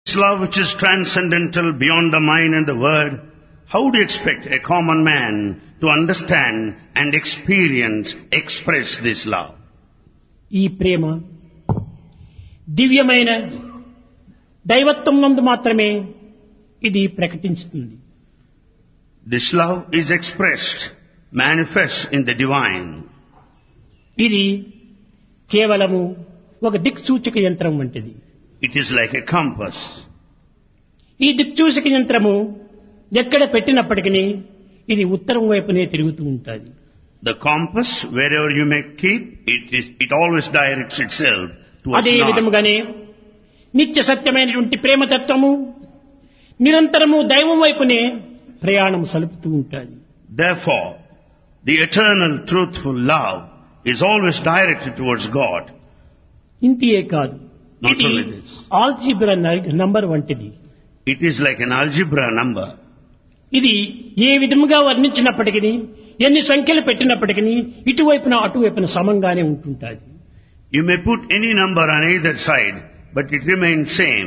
This love which is transcendental beyond the mind and the word, how do you expect a common man to understand and experience, express this love? ఈ ప్రేమ దివ్యమైన దైవత్వం నందు మాత్రమే ఇది ప్రకటించుతుంది This love is expressed, manifest in the divine. ఇది కేవలము ఒక దిక్సూచక యంత్రం వంటిది It is like a compass. ఈ దిక్సూచక యంత్రము ఎక్కడ పెట్టినప్పటికీ ఇది ఉత్తరం వైపునే తిరుగుతూ ఉంటుంది The compass, wherever you may keep, it, is, it always directs itself towards అదే north. విధముగానే నిత్య సత్యమైనటువంటి ప్రేమతత్వము నిరంతరము దైవం వైపునే ప్రయాణం సలుపుతూ ఉంటుంది Therefore, the eternal truthful love is always directed towards God. ఇంతియే కాదు Not ఇది only this. ఆల్జీబ్రా నంబర్ వంటిది It is like an algebra number. ఇది ఏ విధముగా వర్ణించినప్పటికీ ఎన్ని సంఖ్యలు పెట్టినప్పటికీ ఇటువైపున అటువైపున సమంగానే ఉంటుంటుంది You may put any number on either side, but it remains same.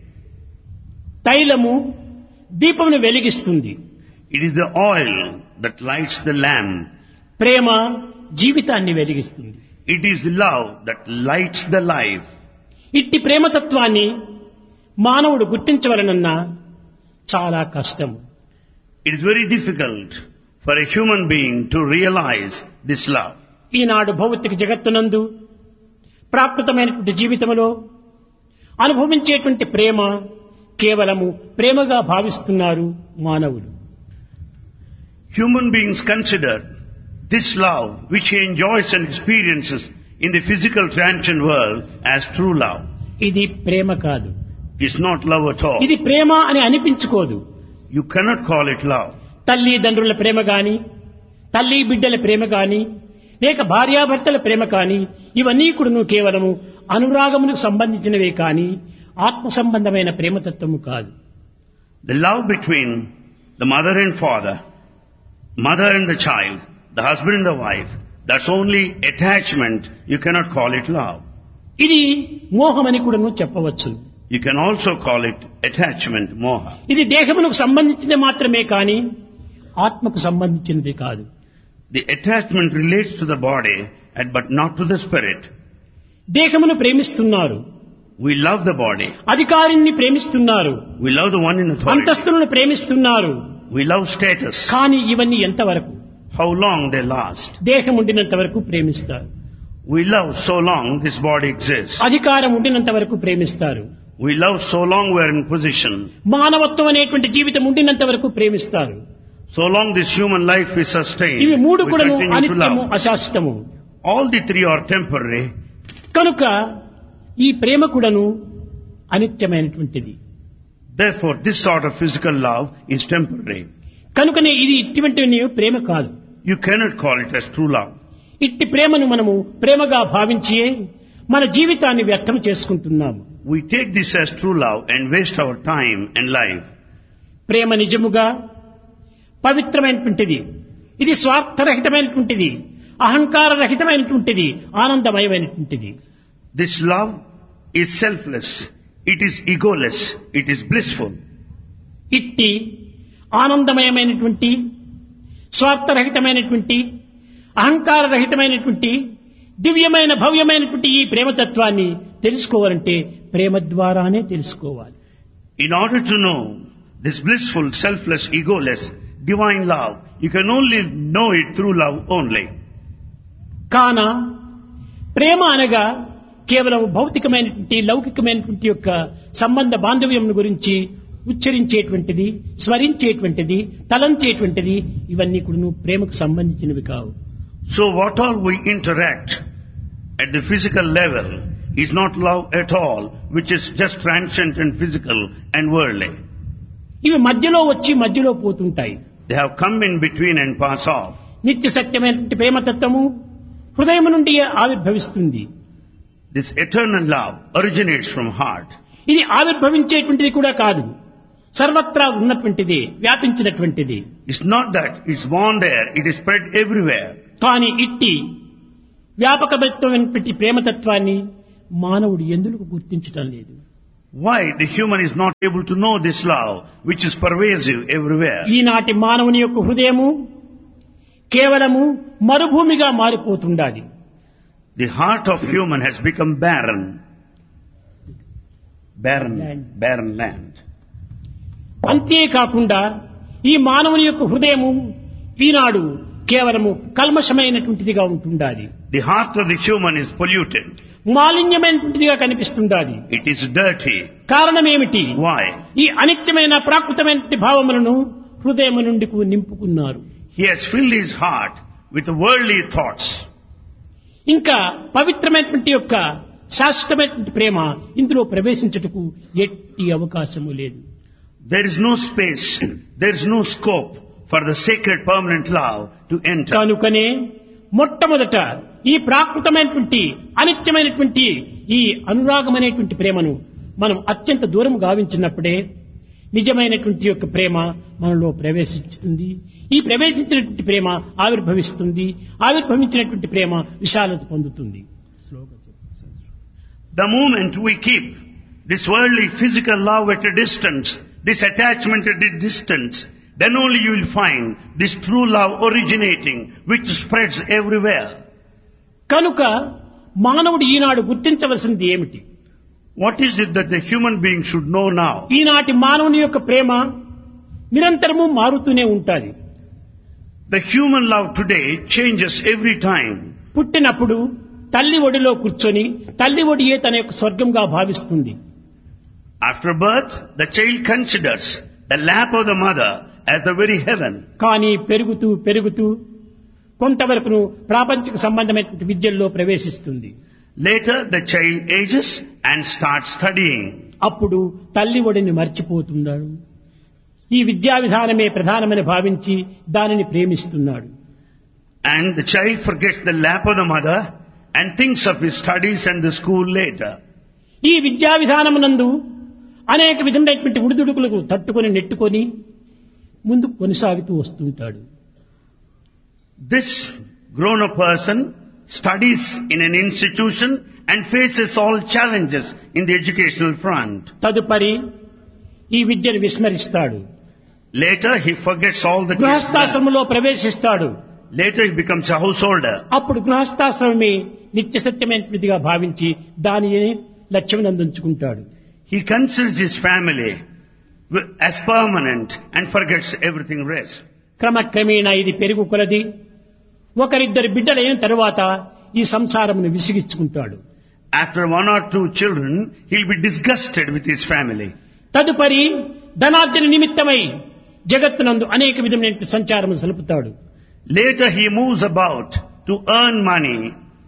తైలము దీపమును వెలిగిస్తుంది It is the oil that lights the lamp. ప్రేమ జీవితాన్ని వెలిగిస్తుంది It is love that lights the life. ఇట్టి ప్రేమతత్వాన్ని మానవుడు గుర్తించవలనన్నా చాలా కష్టము It is very difficult for a human being to realize this love. ఈనాడు భౌతిక జగత్తునందు ప్రాకృతమైనటువంటి జీవితంలో అనుభవించేటువంటి ప్రేమ కేవలము ప్రేమగా భావిస్తున్నారు మానవులు Human beings consider this love which he enjoys and experiences in the physical transient world as true love. ఇది ప్రేమ కాదు It's not love at all. ఇది ప్రేమ అని అనిపించుకోదు You cannot call it love. తల్లిదండ్రుల ప్రేమ గాని తల్లి బిడ్డల ప్రేమ గాని లేక భార్యాభర్తల ప్రేమ కాని ఇవన్నీ కూడాను కేవలము అనురాగములకు సంబంధించినవే కాని ఆత్మ సంబంధమైన ప్రేమతత్వము కాదు The love between the mother and father, mother and the child, the husband and the wife, that's only attachment. You cannot call it love. ఇది మోహమని కూడాను చెప్పవచ్చు You can also call it attachment, moha. ఇది దేహమునకు సంబంధించినది మాత్రమే కాని ఆత్మకు సంబంధించినది కాదు The attachment relates to the body and but not to the spirit. దేహమును ప్రేమిస్తున్నారు We love the body. అధికారిని ప్రేమిస్తున్నారు We love the one in authority. అంతస్తులను ప్రేమిస్తున్నారు We love status. కానీ ఇవన్నీ ఎంతవరకు How long they last. దేహం ఉండినంత వరకు ప్రేమిస్తారు We love so long this body exists. అధికారం ఉండినంత వరకు ప్రేమిస్తారు We love so long we're in position. మానవత్వం అనేటువంటి జీవితం ఉండినంత వరకు ప్రేమిస్తారు So long this human life is sustained. ఇవి మూడు we కూడాను continue to అనిత్యము love. అశాశ్వతము All the three are temporary. కనుక ఈ ప్రేమ కూడాను అనిత్యమైనటువంటిది Therefore, this sort of physical love is temporary. కనుకనే ఇది ఇటువంటి ప్రేమ కాదు You cannot call it as true love. ఇట్టి ప్రేమను మనము ప్రేమగా భావించి మన జీవితాన్ని వ్యర్థం చేసుకుంటున్నాము We take this as true love and waste our time and life. ప్రేమ నిజముగా పవిత్రమైనటువంటిది ఇది స్వార్థరహితమైనటువంటిది అహంకార రహితమైనటువంటిది ఆనందమయమైనటువంటిది This love is selfless. It is egoless. It is blissful. ఇట్టి ఆనందమయమైనటువంటి స్వార్థరహితమైనటువంటి అహంకార రహితమైనటువంటి దివ్యమైన భవ్యమైనటువంటి ఈ ప్రేమతత్వాన్ని తెలుసుకోవాలంటే ప్రేమ ద్వారానే తెలుసుకోవాలి In order to know this blissful, selfless, egoless, divine love, you can only know it through love only. కాన ప్రేమ అనగా కేవలం భౌతికమైనటువంటి లౌకికమైనటువంటి యొక్క సంబంధ బాంధవ్యం గురించి ఉచ్చరించేటువంటిది స్మరించేటువంటిది తలంచేటువంటిది ఇవన్నీ కూడా ప్రేమకు సంబంధించినవి కావు So what all we interact at the physical level is not love at all, which is just transient and physical and worldly. ఇవి మధ్యలో వచ్చి మధ్యలో పోతుంటాయి They have come in between and pass off. నిత్య సత్యమైనటువంటి ప్రేమతత్వము హృదయం నుండి ఆవిర్భవిస్తుంది This eternal love originates from heart. ఇది ఆవిర్భవించేటువంటిది కూడా కాదు సర్వత్రా ఉన్నటువంటిది వ్యాపించినటువంటిది It's not that it's born there, it is spread everywhere. కానీ ఇట్టి వ్యాపకమైనటువంటి ప్రేమతత్వాన్ని మానవుడు ఎందుకు గుర్తించటం లేదు Why the human is not able to know this love, which is pervasive everywhere? ఈనాటి మానవుని యొక్క హృదయము కేవలము మరుభూమిగా మారిపోతుండాలి The heart of human has become barren. Barren, Land. barren land. అంతేకాకుండా ఈ మానవుని యొక్క హృదయము ఈనాడు కేవలము కల్మషమైనటువంటిదిగా ఉంటుండాలి The heart of the human is polluted. మాలిన్యమైనటువంటిదిగా కనిపిస్తుండాలి It is dirty. కారణం ఏమిటి Why? ఈ అనిత్యమైన ప్రాకృతమైన భావములను హృదయం నుండి నింపుకున్నారు He has filled his heart with worldly thoughts. ఇంకా పవిత్రమైనటువంటి యొక్క శాశ్వతమైనటువంటి ప్రేమ ఇందులో ప్రవేశించుటకు ఎట్టి అవకాశము లేదు There is no space, there is no scope for the sacred permanent love to enter. కనుకనే మొట్టమొదట ఈ ప్రాకృతమైనటువంటి అనిత్యమైనటువంటి ఈ అనురాగం అనేటువంటి ప్రేమను మనం అత్యంత దూరం గావించినప్పుడే నిజమైనటువంటి యొక్క ప్రేమ మనలో ప్రవేశిస్తుంది ఈ ప్రవేశించినటువంటి ప్రేమ ఆవిర్భవిస్తుంది ఆవిర్భవించినటువంటి ప్రేమ విశాలత పొందుతుంది The moment we keep this worldly physical love at a distance, this attachment at a distance, then only you will find this true love originating, which spreads everywhere. కనుక మానవుడు ఈనాడు గుర్తించవలసింది ఏమిటి What is it that the human being should know now? ఈనాటి మానవుని యొక్క ప్రేమ నిరంతరము మారుతూనే ఉంటుంది The human love today changes every time. పుట్టినప్పుడు తల్లి ఒడిలో కూర్చొని తల్లి ఒడియే తన యొక్క స్వర్గంగా భావిస్తుంది After birth, the child considers the lap of the mother as the very heaven. కానీ పెరుగుతూ పెరుగుతూ కొంతవరకును ప్రాపంచిక సంబంధమైనటువంటి విద్యల్లో ప్రవేశిస్తుంది Later, the child ages and starts studying. అప్పుడు తల్లి ఒడిని మర్చిపోతున్నాడు ఈ విద్యా విధానమే ప్రధానమని భావించి దానిని ప్రేమిస్తున్నాడు And the child forgets the lap of the mother and thinks of his studies and the school later. ఈ విద్యా విధానమునందు అనేక విధమైనటువంటి ఉడిదుడుకులకు తట్టుకొని నెట్టుకొని ముందుకు కొనసాగుతూ వస్తుంటాడు This grown-up person studies in an institution and faces all challenges in the educational front. తదుపరి ఈ విద్యను విస్మరిస్తాడు Later, he forgets all that he has done. గృహస్థాశ్రమంలో ప్రవేశిస్తాడు Later, he becomes a householder. అప్పుడు గృహస్థాశ్రమమే నిత్య సత్యమైనటువంటిదిగా భావించి దానిని లక్ష్యం నందుంచుకుంటాడు He considers his family wi- as permanent and forgets everything rest. క్రమక్రమేణా ఇది పెరుగు కొలది ఒకరిద్దరు బిడ్డలైన తరువాత ఈ సంసారమును విసిగించుకుంటాడు After one or two children, he'll be disgusted with his family. తదుపరి ధనార్జన నిమిత్తమై జగత్తునందు అనేక విధమైన సంచారము సలుపుతాడు Later, he moves about to earn money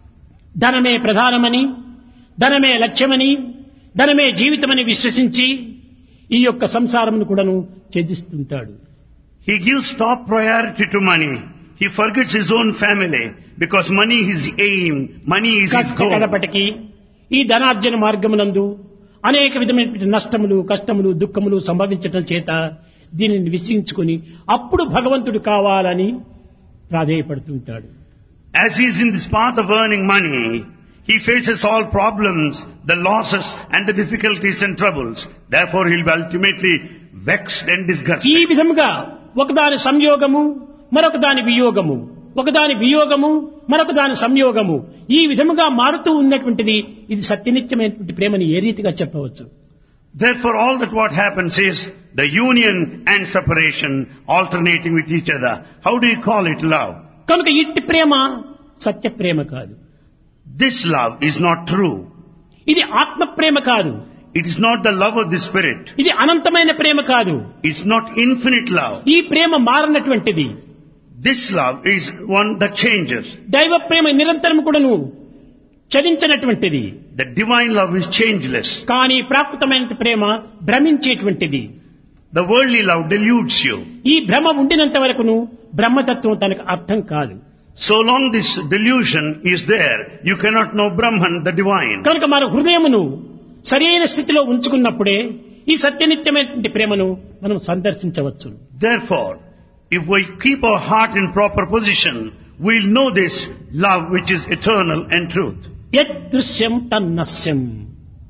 ధనమే ప్రధానమని ధనమే లక్ష్యమని ధనమే జీవితమని విశ్వసించి ఈ యొక్క సంసారమును కూడాను ఛేదిస్తుంటాడు He gives top priority to money. He forgets his own family because money is aim, money is his కష్ట goal. కడపటికి ఈ ధనార్జన మార్గమునందు అనేక విధమైనటువంటి నష్టములు కష్టములు దుఃఖములు సంభవించటం చేత దీనిని విశ్వించుకొని అప్పుడు భగవంతుడు కావాలని ప్రాధేయపడుతుంటాడు As he is in this path of earning money, he faces all problems, the losses and the difficulties and troubles. Therefore, he'll be ultimately vexed and ఈ disgusted. విధముగా ఒకదాని సంయోగము మరొక దాని వియోగము ఒకదాని వియోగము మరొక దాని సంయోగము ఈ విధముగా మారుతూ ఉన్నటువంటిది ఇది సత్యనిత్యమైనటువంటి ప్రేమని ఏ రీతిగా చెప్పవచ్చు Therefore, all that what happens is the union and separation alternating with each other. How do you call it love? కనుక ఇట్టి ప్రేమ సత్య ప్రేమ కాదు This love is not true. ఇది ఆత్మ ప్రేమ కాదు It is not the love of the spirit. ఇది అనంతమైన ప్రేమ కాదు It's not infinite love. ఈ ప్రేమ మారనటువంటిది This love is one that changes. దైవ ప్రేమ నిరంతరం కూడాను చలించినటువంటిది The divine love is changeless. కానీ ప్రాకృతమైన ప్రేమ భ్రమించేటువంటిది The worldly love deludes you. ఈ భ్రమ ఉండినంత వరకును బ్రహ్మతత్వం తనకు అర్థం కాదు So long this delusion is there, you cannot know Brahman, the divine. కనుక మన హృదయమును సరైన స్థితిలో ఉంచుకున్నప్పుడే ఈ సత్యనిత్యమైనటువంటి ప్రేమను మనం సందర్శించవచ్చు Therefore, if we keep our heart in proper position, we'll know this love which is eternal and truth. యదృశ్యం తన్నస్యం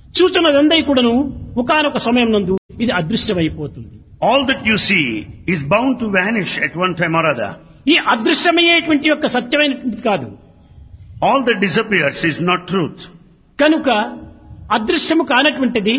చూచున్నదందరి కూడాను ఒకనొక సమయం నందు ఇది అదృశ్యమైపోతుంది All that you see is bound to vanish at one time or other. ఈ అదృశ్యమయ్యేటువంటి యొక్క సత్యమైనటువంటిది కాదు All that disappears is not truth. కనుక అదృశ్యము కానటువంటిది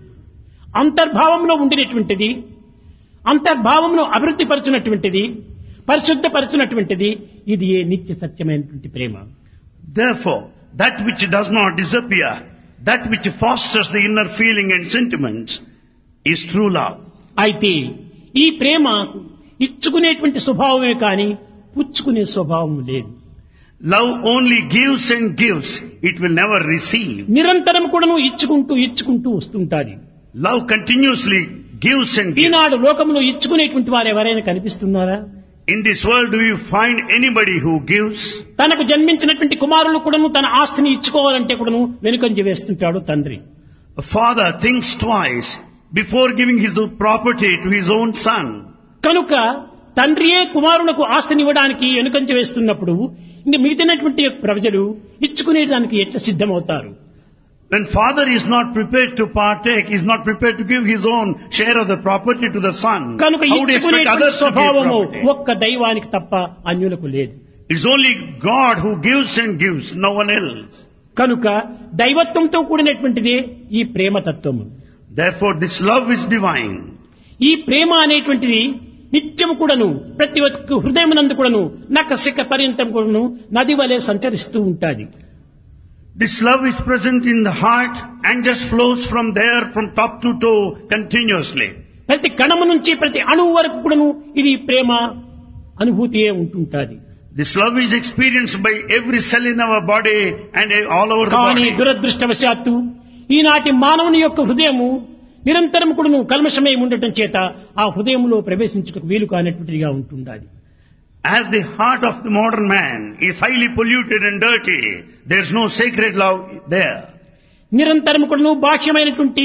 అంతర్భావంలో ఉండినటువంటిది అంతర్భావంలో అభివృద్ధి పరచునటువంటిది పరిశుద్ధపరచునటువంటిది ఇది ఏ నిత్య సత్యమైనటువంటి ప్రేమ Therefore, that which does not disappear, that which fosters the inner feeling and sentiments is true love. అయితే ఈ ప్రేమ ఇచ్చుకునేటువంటి స్వభావమే కానీ పుచ్చుకునే స్వభావం లేదు Love only gives and gives, it will never receive. నిరంతరం కూడాను ఇచ్చుకుంటూ ఇచ్చుకుంటూ వస్తుంటాది Love continuously gives and gives. ఈనాడు లోకంలో ఇచ్చుకునేటువంటి వారు ఎవరైనా కనిపిస్తున్నారా In this world, do you find anybody who gives? తనకు జన్మించినటువంటి కుమారులు కూడాను తన ఆస్తిని ఇచ్చుకోవాలంటే కూడాను వెనుకంజ వేస్తుంటాడు తండ్రి A father thinks twice before giving his property to his own son. కనుక తండ్రియే కుమారులకు ఆస్తిని ఇవ్వడానికి వెనుకంజ వేస్తున్నప్పుడు ఇంక మిగిలినటువంటి ప్రజలు ఇచ్చుకునేదానికి ఎట్లా సిద్ధమవుతారు When father is not prepared to partake, is not prepared to give his own share of the property to the son, కనుక how do you expect ఇచ్చుకునేటువంటి others to give స్వభావము property? ఒక్క దైవానికి తప్ప అన్యులకు లేదు It's only God who gives and gives, no one else. కనుక దైవత్వంతో కూడినటువంటిదే ఈ ప్రేమతత్వము Therefore, this love is divine. ఈ ప్రేమ అనేటువంటిది నిత్యము కూడాను ప్రతి ఒక్క హృదయమునందు కూడాను నక్క సిక్క పర్యంతం కూడాను నది వలె సంచరిస్తూ ఉంటాది This love is present in the heart and just flows from there from top to toe continuously. ప్రతి కణము నుంచి ప్రతి అణువు వరకు కూడాను ఇది ప్రేమ అనుభూతియే ఉంటుంటాది This love is experienced by every cell in our body and all over the కానీ body. దురదృష్టవశాత్తు ఈనాటి మానవుని యొక్క హృదయము నిరంతరం కూడాను కల్మషమై ఉండటం చేత ఆ హృదయంలో ప్రవేశించుటకు వీలు కానటువంటిదిగా ఉంటుండాలి As the heart of the modern man is highly polluted and dirty, there's no sacred love there. నిరంతరం కూడాను బాహ్యమైనటువంటి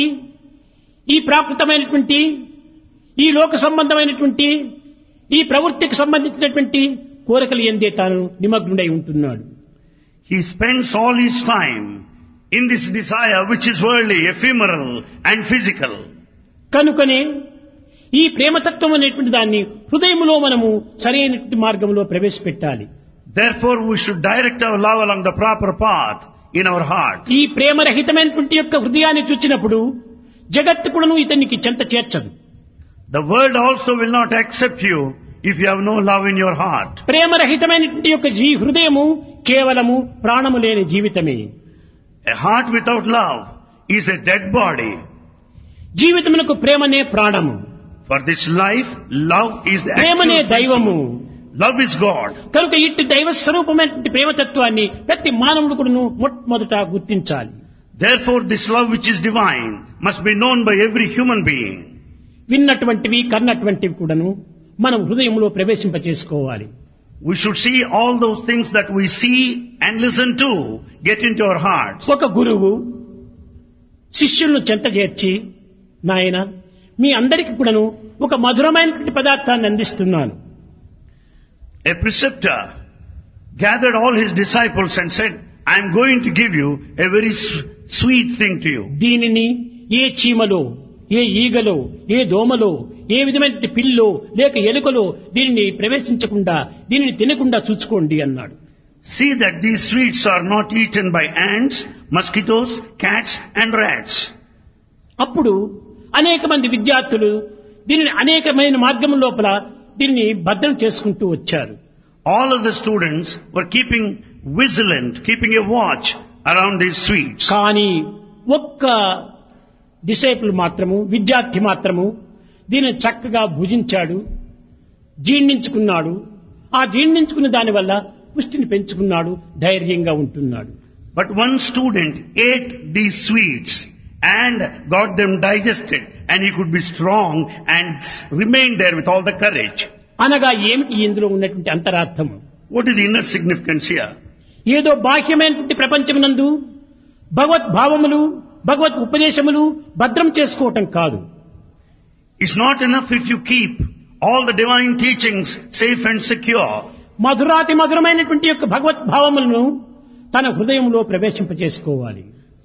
ఈ ప్రాకృతమైనటువంటి ఈ లోక సంబంధమైనటువంటి ఈ ప్రవృత్తికి సంబంధించినటువంటి కోరికలు ఎందే తాను నిమగ్నుడై ఉంటున్నాడు He spends all his time in this desire which is worldly, ephemeral and physical. కనుకనే ఈ ప్రేమతత్వం అనేటువంటి దాన్ని హృదయంలో మనము సరైనటువంటి మార్గంలో ప్రవేశపెట్టాలి Therefore we should direct our love along the proper path in our heart. ఈ ప్రేమరహితమైనటువంటి యొక్క హృదయాన్ని చూచినప్పుడు జగత్తు కూడాను ఇతనికి చెంత చేర్చదు The world also will not accept you if you have no love in your heart. ప్రేమరహితమైనటువంటి యొక్క ఈ హృదయము కేవలము ప్రాణము లేని జీవితమే A heart without love is a dead body. జీవితమునకు ప్రేమనే ప్రాణము For this life, love is the ప్రేమనే actual దైవము principle. Love is God. కనుక ఇట్టి దైవ స్వరూపమైనటువంటి ప్రేమతత్వాన్ని ప్రతి మానవుడు కూడాను మొట్టమొదట గుర్తించాలి Therefore, this love which is divine must be known by every human being. విన్నటువంటివి కన్నటువంటివి కూడాను మనం హృదయంలో ప్రవేశింపచేసుకోవాలి We should see all those things that we see and listen to get into our hearts. ఒక గురువు శిష్యులను చెంత చేర్చి నాయన మీ అందరికి కూడాను ఒక మధురమైనటువంటి పదార్థాన్ని అందిస్తున్నాను A preceptor gathered all his disciples and said, I am going to give you a very s- sweet thing to you. దీనిని ఏ చీమలో ఏ ఈగలో ఏ దోమలో ఏ విధమైన పిల్లో లేక ఎలుకలో దీనిని ప్రవేశించకుండా దీనిని తినకుండా చూసుకోండి అన్నాడు See that these sweets are not eaten by ants, mosquitoes, cats and rats. అప్పుడు అనేక మంది విద్యార్థులు దీనిని అనేకమైన మార్గం లోపల దీనిని భద్రం చేసుకుంటూ వచ్చారు All of the students were keeping vigilant, keeping a watch around these sweets. కానీ ఒక్క డిసైపుల్ మాత్రము విద్యార్థి మాత్రము దీనిని చక్కగా భుజించాడు జీర్ణించుకున్నాడు ఆ జీర్ణించుకున్న దానివల్ల పుష్టిని పెంచుకున్నాడు ధైర్యంగా ఉంటున్నాడు But one student ate these sweets and got them digested and he could be strong and s- remained there with all the courage. అనగా ఏమిటి ఇందులో ఉన్నటువంటి అంతరార్థం What is the inner significance here? ఏదో బాహ్యమైనటువంటి ప్రపంచమునందు భగవత్ భావములు భగవత్ ఉపదేశములు భద్రం చేసుకోవటం కాదు It's not enough if you keep all the divine teachings safe and secure. మధురాతి మధురమైనటువంటి యొక్క భగవత్ భావములను తన హృదయంలో ప్రవేశింపచేసుకోవాలి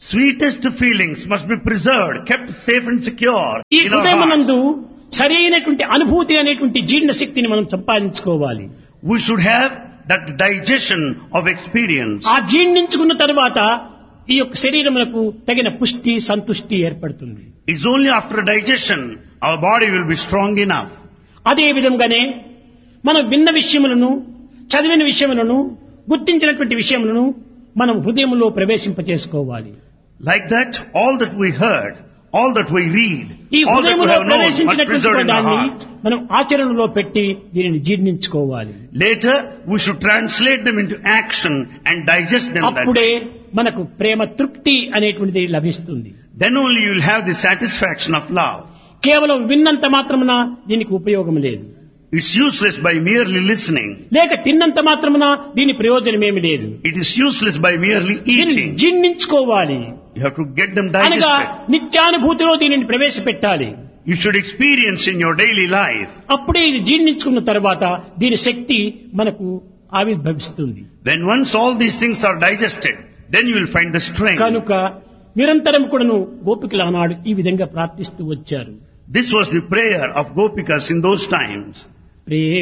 Sweetest feelings must be preserved, kept safe and secure ఈ in our hearts. హృదయమునందు సరైనటువంటి అనుభూతి అనేటువంటి జీర్ణ శక్తిని మనం సంపాదించుకోవాలి We should have that digestion of experience. ఆ జీర్ణించుకున్న తర్వాత ఈ యొక్క శరీరములకు తగిన పుష్టి సంతుష్టి ఏర్పడుతుంది It's only after digestion our body will be strong enough. అదే విధంగానే మనం విన్న విషయములను చదివిన విషయములను గుర్తించినటువంటి విషయములను మనం హృదయంలో ప్రవేశింపచేసుకోవాలి Like that, all that we heard, all that we read, ఈ all that we హృదయంలో have known must be ప్రవేశించినటువంటి preserved in our దాన్ని heart. మనం ఆచరణలో పెట్టి దీనిని జీర్ణించుకోవాలి Later, we should translate them into action and digest them. That అప్పుడే మనకు ప్రేమ తృప్తి అనేటువంటిది లభిస్తుంది Then only you will have the satisfaction of love. కేవలం విన్నంత మాత్రమున దీనికి ఉపయోగం లేదు It's useless by merely listening. లేక తిన్నంత మాత్రమున దీని ప్రయోజనమేమి లేదు It is useless by merely దీనిని eating. జీర్ణించుకోవాలి You have to get them అనగా digested. నిత్యానుభూతిలో దీనిని ప్రవేశపెట్టాలి You should experience in your daily life. అప్పుడే ఇది జీర్ణించుకున్న తర్వాత దీని శక్తి మనకు ఆవిర్భవిస్తుంది When once all these things are digested, then you will find the strength. కనుక నిరంతరం కూడాను గోపికలు ఆనాడు ఈ విధంగా ప్రార్థిస్తూ వచ్చారు This was the prayer of Gopikas in those times. Prema